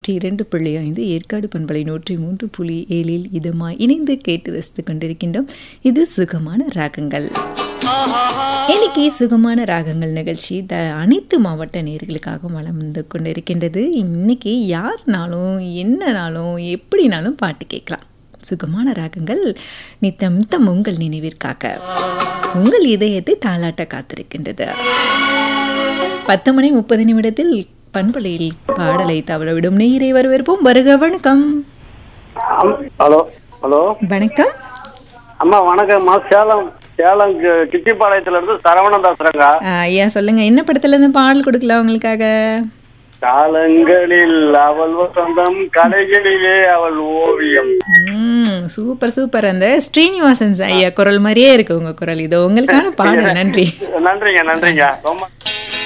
நூற்றி இரண்டு புள்ளி ஐந்து ஏற்காடு பண்பலை நூற்றி மூன்று புள்ளி ஏழில் இதமாய் இணைந்து கேட்டு ரசித்துக் கொண்டிருக்கின்றோம் இது சுகமான ராகங்கள் இன்னைக்கு சுகமான ராகங்கள் நிகழ்ச்சி த அனைத்து மாவட்ட நேர்களுக்காக வளம் வந்து கொண்டிருக்கின்றது இன்னைக்கு யார்னாலும் என்னனாலும் எப்படினாலும் பாட்டு கேட்கலாம் சுகமான ராகங்கள் நித்தம் நித்தம் உங்கள் நினைவிற்காக உங்கள் இதயத்தை தாளாட்ட காத்திருக்கின்றது பத்து மணி முப்பது நிமிடத்தில் பண்பலையில் பாடலை தவறவிடும் நேயரை வரவேற்போம் வருக வணக்கம் ஹலோ ஹலோ வணக்கம் அம்மா வணக்கம்மா சேலம் சேலம் கி- கிட்டிப்பாளையத்துல இருந்து சரவணன் பேசுறேங்க ஆ, ஐயா சொல்லுங்க என்ன படத்துல இருந்து பாடல் கொடுக்கலாம் உங்களுக்காக காலங்களில் அவள் வசந்தம் கலைகளிலே அவள் ஓவியம் ம், சூப்பர் சூப்பர் அந்த ஸ்ரீனிவாசன் ஐயா குரல் மாதிரியே இருக்கு உங்க குரல் இது உங்களுக்கான பாடல் நன்றி நன்றிங்க நன்றிங்க ரொம்ப